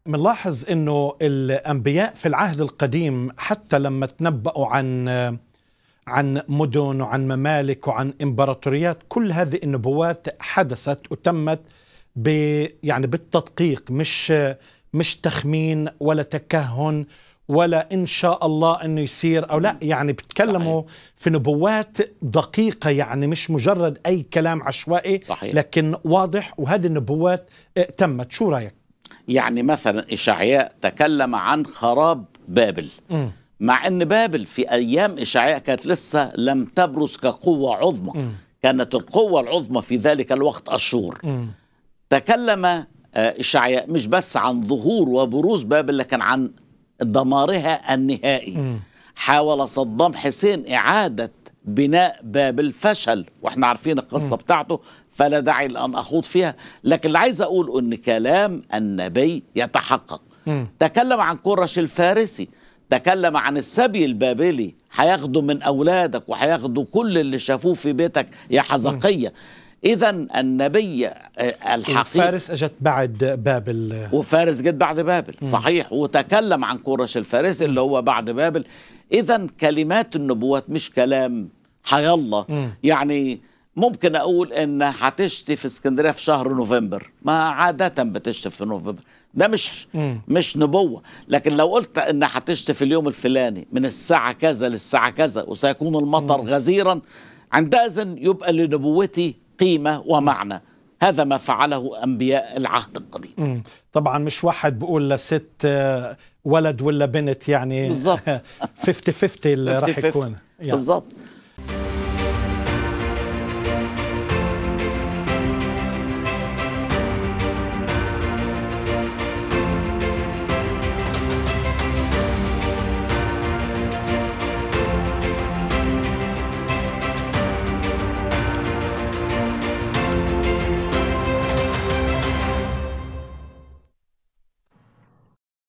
بنلاحظ انه الانبياء في العهد القديم حتى لما تنبأوا عن عن مدن وعن ممالك وعن امبراطوريات كل هذه النبوات حدثت وتمت ب يعني بالتدقيق مش مش تخمين ولا تكهن ولا ان شاء الله انه يصير او لا يعني بتكلموا صحيح. في نبوات دقيقه يعني مش مجرد اي كلام عشوائي صحيح. لكن واضح وهذه النبوات تمت شو رايك يعني مثلا إشعياء تكلم عن خراب بابل م. مع أن بابل في أيام إشعياء كانت لسه لم تبرز كقوة عظمى م. كانت القوة العظمى في ذلك الوقت أشور م. تكلم إشعياء مش بس عن ظهور وبروز بابل لكن عن دمارها النهائي م. حاول صدام حسين إعادة بناء بابل فشل واحنا عارفين القصة م. بتاعته فلا داعي لأن أخوض فيها لكن اللي عايز أقول أن كلام النبي يتحقق م. تكلم عن كرش الفارسي تكلم عن السبي البابلي هياخدوا من أولادك وهياخدوا كل اللي شافوه في بيتك يا حزقية إذا النبي الحقيقي فارس أجت بعد بابل وفارس جت بعد بابل م. صحيح وتكلم عن كرش الفارسي اللي هو بعد بابل إذا كلمات النبوات مش كلام حيالله م. يعني ممكن اقول ان هتشتي في اسكندريه في شهر نوفمبر ما عاده بتشتي في نوفمبر ده مش م. مش نبوه لكن لو قلت ان هتشتي في اليوم الفلاني من الساعه كذا للساعه كذا وسيكون المطر م. غزيرا عندئذ يبقى لنبوتي قيمه ومعنى هذا ما فعله انبياء العهد القديم م. طبعا مش واحد بقول لست ولد ولا بنت يعني بالظبط 50 50 اللي راح يكون بالظبط